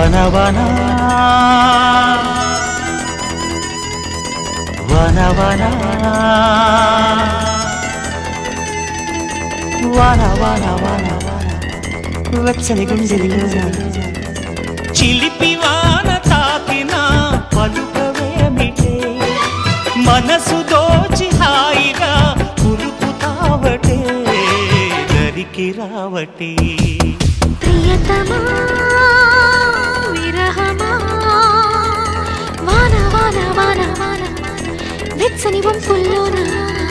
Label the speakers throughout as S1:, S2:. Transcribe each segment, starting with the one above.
S1: వన వన వన వన వన వన వన వెచ్చని గుండెల్లో చిలిపి వాన తాకిన పలుకవేమిటే మనసు దోచి హాయిగా కురుకుతావటే దరికి రావటే
S2: ప్రియతమా విరహమా వాన వాన వాన వాన వెచ్చని వంపుల్లోనా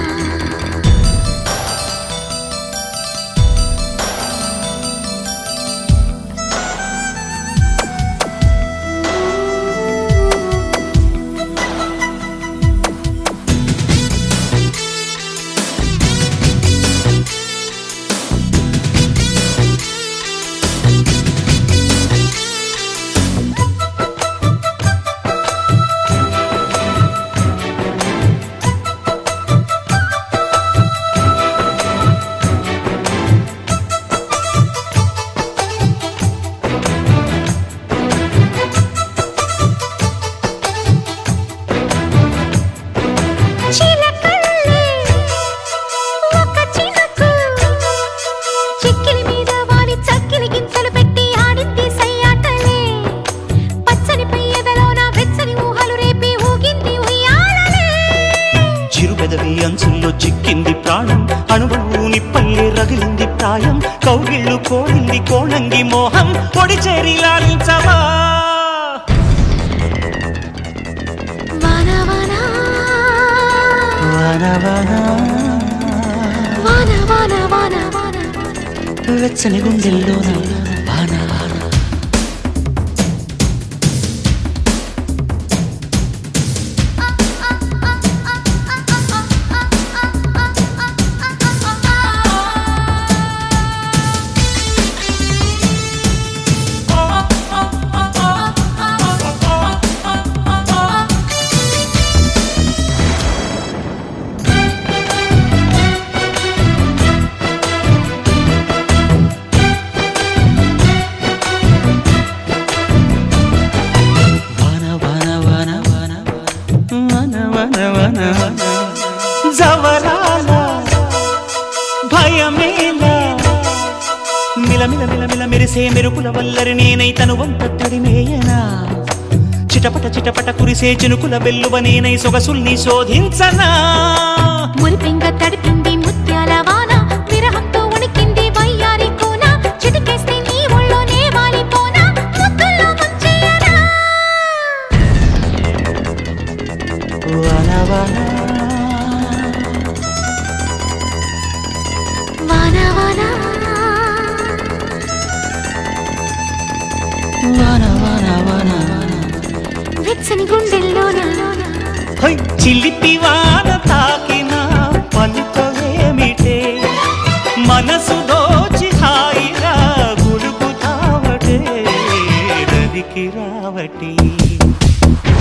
S2: చిలకల్లే ఒక చినుకు చిక్కిలి మీద వాలి చక్కిలి గింతలు పెట్టి ఆడింది సయ్యాటలే పచ్చని పెయ్యదలోన వెచ్చని ఊహలు రేపి ఊగింది ఉయ్యాలలే
S1: చిరుపెదవి అంచుల్లో చిక్కింది ప్రాణం అణువు నిప్పల్లే రగిలింది ప్రాయం కౌగిళ్ళు కోడింది కోణంగి మోహం పొడి చేరి లాలించవా
S2: వాన వాన
S1: వన వన
S2: వాన వాన వాన వాన
S1: వెచ్చని గుండెల్లోన వాన వాన వన వన వన వన వన వన వన వన జవరాల భయమేలా మిలమిల మిలమిల మెరిసే మెరుపుల వల్లరి నేనై తను వంత తడిమేయనా చిటపట చిటపట కురిసే చినుకుల వెల్లువ నేనై సొగసుల్ని శోధించనా
S2: మురిపెంగ తడిపింది ముత్యాల వాన విరహంతో ఉణికింది వయ్యారి కోన చిటికేస్తే నీ ఒళ్ళోనే వాలిపోనా ముద్దుల్లో ముంచెయ్యనా
S1: వన వన
S2: వాన వాన
S1: వన వన వన వన
S2: వెచ్చని గుండెల్లోన
S1: హై చిలిపి వాన తాకిన పలుకవేమిటే మనసు దోచి హాయిగా గుడుకుతావటే దరికి రావటే